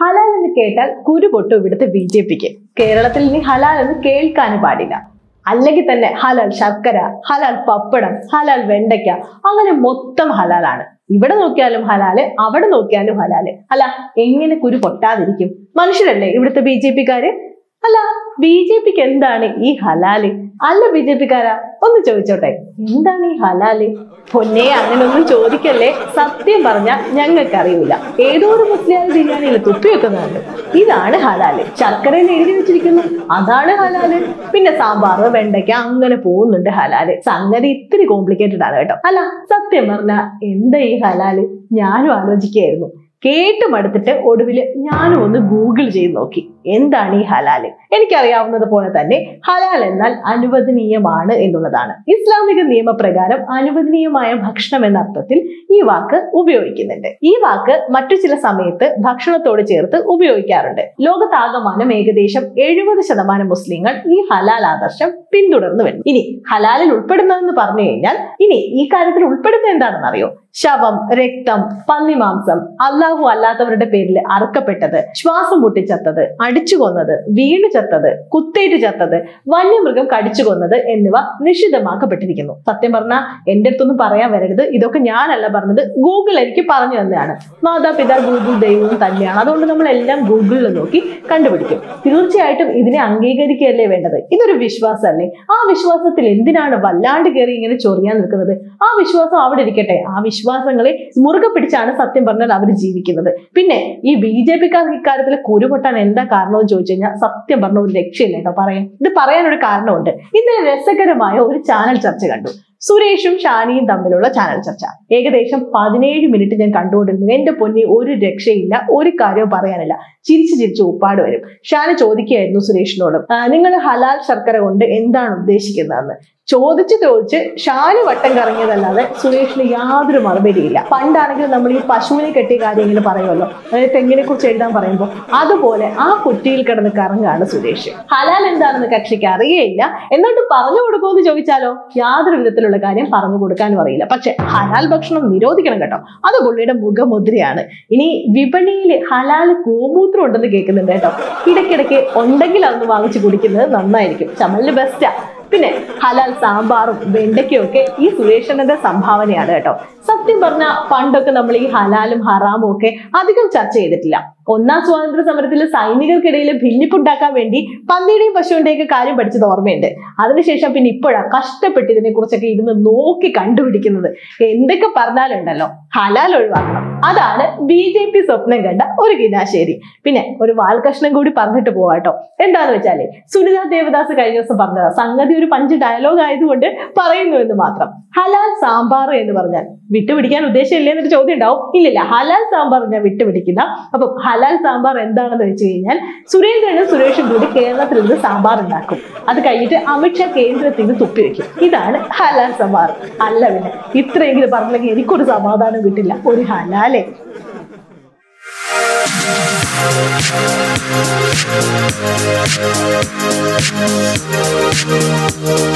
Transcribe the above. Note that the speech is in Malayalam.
ഹലാൽ എന്ന് കേട്ടാൽ കുരു പൊട്ടും ഇവിടുത്തെ ബി ജെ പിക്ക് കേരളത്തിൽ ഇനി ഹലാൽ എന്ന് കേൾക്കാനും പാടില്ല അല്ലെങ്കിൽ തന്നെ ഹലാൽ ശർക്കര ഹലാൽ പപ്പടം ഹലാൽ വെണ്ടയ്ക്ക അങ്ങനെ മൊത്തം ഹലാലാണ് ഇവിടെ നോക്കിയാലും ഹലാല് അവിടെ നോക്കിയാലും ഹലാല് അല്ല എങ്ങനെ കുരു പൊട്ടാതിരിക്കും മനുഷ്യരല്ലേ ഇവിടുത്തെ ബി ജെ പിക്കാര് അല്ല ബി ജെ പിക്ക് എന്താണ് ഈ ഹലാല് അല്ല ബി ജെ പിക്കാരാ ഒന്ന് ചോദിച്ചോട്ടെ എന്താണ് ഈ ഹലാല് പൊന്നെ അങ്ങനെ ഒന്നും ചോദിക്കല്ലേ സത്യം പറഞ്ഞ ഞങ്ങൾക്ക് അറിയില്ല ഏതോ ഒരു മുസ്ലിം ബിരിയാണിയിൽ തുപ്പി വെക്കുന്നുണ്ട് ഇതാണ് ഹലാല് ശർക്കരയിൽ എഴുതി വെച്ചിരിക്കുന്നു അതാണ് ഹലാല് പിന്നെ സാമ്പാർ വെണ്ടയ്ക്ക അങ്ങനെ പോകുന്നുണ്ട് ഹലാല് സംഗതി ഇത്തിരി കോംപ്ലിക്കേറ്റഡ് ആണ് കേട്ടോ അല്ല സത്യം പറഞ്ഞ എന്താ ഈ ഹലാല് ഞാനും ആലോചിക്കുകയായിരുന്നു കേട്ട് മടുത്തിട്ട് ഒടുവിൽ ഞാനും ഒന്ന് ഗൂഗിൾ ചെയ്ത് നോക്കി എന്താണ് ഈ ഹലാല് എനിക്കറിയാവുന്നത് പോലെ തന്നെ ഹലാൽ എന്നാൽ അനുവദനീയമാണ് എന്നുള്ളതാണ് ഇസ്ലാമിക നിയമപ്രകാരം അനുവദനീയമായ ഭക്ഷണം എന്ന അർത്ഥത്തിൽ ഈ വാക്ക് ഉപയോഗിക്കുന്നുണ്ട് ഈ വാക്ക് മറ്റു ചില സമയത്ത് ഭക്ഷണത്തോട് ചേർത്ത് ഉപയോഗിക്കാറുണ്ട് ലോകത്താകമാനം ഏകദേശം എഴുപത് ശതമാനം മുസ്ലിങ്ങൾ ഈ ഹലാൽ ആദർശം പിന്തുടർന്നു വരുന്നു ഇനി ഹലാലിൽ ഉൾപ്പെടുന്നതെന്ന് പറഞ്ഞു കഴിഞ്ഞാൽ ഇനി ഈ കാര്യത്തിൽ ഉൾപ്പെടുന്നത് എന്താണെന്ന് അറിയോ ശവം രക്തം പന്നിമാംസം അള്ളാഹു അല്ലാത്തവരുടെ പേരിൽ അറുക്കപ്പെട്ടത് ശ്വാസം മുട്ടിച്ചത്തത് അടിച്ചു കൊന്നത് വീണ് ചത്തത് കുത്തേറ്റ് ചത്തത് വന്യമൃഗം കടിച്ചു കൊന്നത് എന്നിവ നിഷിദ്ധമാക്കപ്പെട്ടിരിക്കുന്നു സത്യം പറഞ്ഞാൽ എന്റെ അടുത്തൊന്നും പറയാൻ വരരുത് ഇതൊക്കെ ഞാനല്ല പറഞ്ഞത് ഗൂഗിൾ എനിക്ക് പറഞ്ഞു തന്നെയാണ് മാതാപിതാ ഗൂഗിൾ ദൈവവും തന്നെയാണ് അതുകൊണ്ട് നമ്മൾ എല്ലാം ഗൂഗിളിൽ നോക്കി കണ്ടുപിടിക്കും തീർച്ചയായിട്ടും ഇതിനെ അംഗീകരിക്കുകയല്ലേ വേണ്ടത് ഇതൊരു വിശ്വാസമല്ലേ ആ വിശ്വാസത്തിൽ എന്തിനാണ് വല്ലാണ്ട് കയറി ഇങ്ങനെ ചൊറിയാൻ നിൽക്കുന്നത് ആ വിശ്വാസം അവിടെ ഇരിക്കട്ടെ ആ വിശ്വാസങ്ങളെ മുറുകെ പിടിച്ചാണ് സത്യം പറഞ്ഞാൽ അവർ ജീവിക്കുന്നത് പിന്നെ ഈ ബി ജെ പിക്കാർക്ക് ഇക്കാര്യത്തിൽ കുരുപൊട്ടാൻ എന്താ കാരണമെന്ന് ചോദിച്ചു കഴിഞ്ഞാൽ സത്യം പറഞ്ഞ ഒരു ലക്ഷ്യമില്ല കേട്ടോ പറയാൻ ഇത് പറയാനൊരു കാരണമുണ്ട് ഇന്നലെ രസകരമായ ഒരു ചാനൽ ചർച്ച കണ്ടു സുരേഷും ഷാനിയും തമ്മിലുള്ള ചാനൽ ചർച്ച ഏകദേശം പതിനേഴ് മിനിറ്റ് ഞാൻ കണ്ടുകൊണ്ടിരുന്നു എന്റെ പൊന്നി ഒരു രക്ഷയില്ല ഒരു കാര്യവും പറയാനില്ല ചിരിച്ച് ചിരിച്ച് ഉപ്പാട് വരും ഷാനി ചോദിക്കുകയായിരുന്നു സുരേഷിനോട് നിങ്ങൾ ഹലാൽ ശർക്കര കൊണ്ട് എന്താണ് ഉദ്ദേശിക്കുന്നതെന്ന് ചോദിച്ച് ചോദിച്ച് ഷാനി വട്ടം കറങ്ങിയതല്ലാതെ സുരേഷിന് യാതൊരു മറുപടിയില്ല പണ്ടാണെങ്കിൽ നമ്മൾ ഈ പശുവിനെ കെട്ടിയ കാര്യം ഇങ്ങനെ പറയുമല്ലോ അതായത് തെങ്ങിനെ കുറിച്ച് എഴുതാൻ പറയുമ്പോൾ അതുപോലെ ആ കുറ്റിയിൽ കിടന്ന് കറങ്ങാണ് സുരേഷ് ഹലാൽ എന്താണെന്ന് കക്ഷിക്ക് അറിയേയില്ല എന്നിട്ട് പറഞ്ഞു കൊടുക്കുമെന്ന് ചോദിച്ചാലോ യാതൊരു വിധത്തിലുള്ള കാര്യം പറഞ്ഞു കൊടുക്കാനും അറിയില്ല പക്ഷെ ഹലാൽ ഭക്ഷണം നിരോധിക്കണം കേട്ടോ അത് പുള്ളിയുടെ മുഖമുദ്രയാണ് ഇനി വിപണിയിൽ ഹലാൽ ഗോമൂത്രം ഉണ്ടെന്ന് കേൾക്കുന്നുണ്ട് കേട്ടോ ഇടയ്ക്കിടയ്ക്ക് ഉണ്ടെങ്കിൽ അതൊന്ന് വാങ്ങിച്ചു കുടിക്കുന്നത് നന്നായിരിക്കും ചമലിന് ബെസ്റ്റാ പിന്നെ ഹലാൽ സാമ്പാറും വെണ്ടയ്ക്കും ഒക്കെ ഈ സുരേഷണന്റെ സംഭാവനയാണ് കേട്ടോ സത്യം പറഞ്ഞ പണ്ടൊക്കെ നമ്മൾ ഈ ഹലാലും ഹറാമും ഒക്കെ അധികം ചർച്ച ചെയ്തിട്ടില്ല ഒന്നാം സ്വാതന്ത്ര്യ സമരത്തിൽ സൈനികർക്കിടയിൽ ഭിന്നിപ്പുണ്ടാക്കാൻ വേണ്ടി പന്നിയുടെയും പശുവിന്റെയും ഒക്കെ കാര്യം പഠിച്ചത് ഓർമ്മയുണ്ട് അതിനുശേഷം പിന്നെ ഇപ്പോഴാണ് കഷ്ടപ്പെട്ട് ഇതിനെ കുറിച്ചൊക്കെ ഇരുന്ന് നോക്കി കണ്ടുപിടിക്കുന്നത് എന്തൊക്കെ പറഞ്ഞാലുണ്ടല്ലോ ഹലാൽ ഒഴിവാക്കണം അതാണ് ബി ജെ പി സ്വപ്നം കണ്ട ഒരു കിനാശേരി പിന്നെ ഒരു വാൽകഷ്ണം കൂടി പറഞ്ഞിട്ട് പോവാട്ടോ എന്താന്ന് വെച്ചാലേ സുനിത ദേവദാസ് കഴിഞ്ഞ ദിവസം പറഞ്ഞതാ സംഗതി ഒരു പഞ്ച് ഡയലോഗ് ആയതുകൊണ്ട് പറയുന്നു എന്ന് മാത്രം ഹലാൽ സാമ്പാർ എന്ന് പറഞ്ഞാൽ വിട്ടുപിടിക്കാൻ ഉദ്ദേശമില്ലേ എന്നൊരു ചോദ്യം ഉണ്ടാവും ഇല്ലില്ല ഹലാൽ സാമ്പാർ ഞാൻ വിട്ടുപിടിക്കില്ല അപ്പം ഹലാൽ സാമ്പാർ എന്താണെന്ന് വെച്ച് കഴിഞ്ഞാൽ സുരേന്ദ്രനും സുരേഷും കൂടി കേരളത്തിൽ നിന്ന് സാമ്പാർ ഉണ്ടാക്കും അത് കഴിഞ്ഞിട്ട് അമിത്ഷാ കേന്ദ്രത്തിൽ നിന്ന് തുപ്പി വെക്കും ഇതാണ് ഹലാൽ സാമ്പാർ അല്ല പിന്നെ ഇത്രയെങ്കിലും പറഞ്ഞില്ലെങ്കിൽ എനിക്കൊരു സമാധാനം കിട്ടില്ല ഒരു ഹലാലേ Thank you.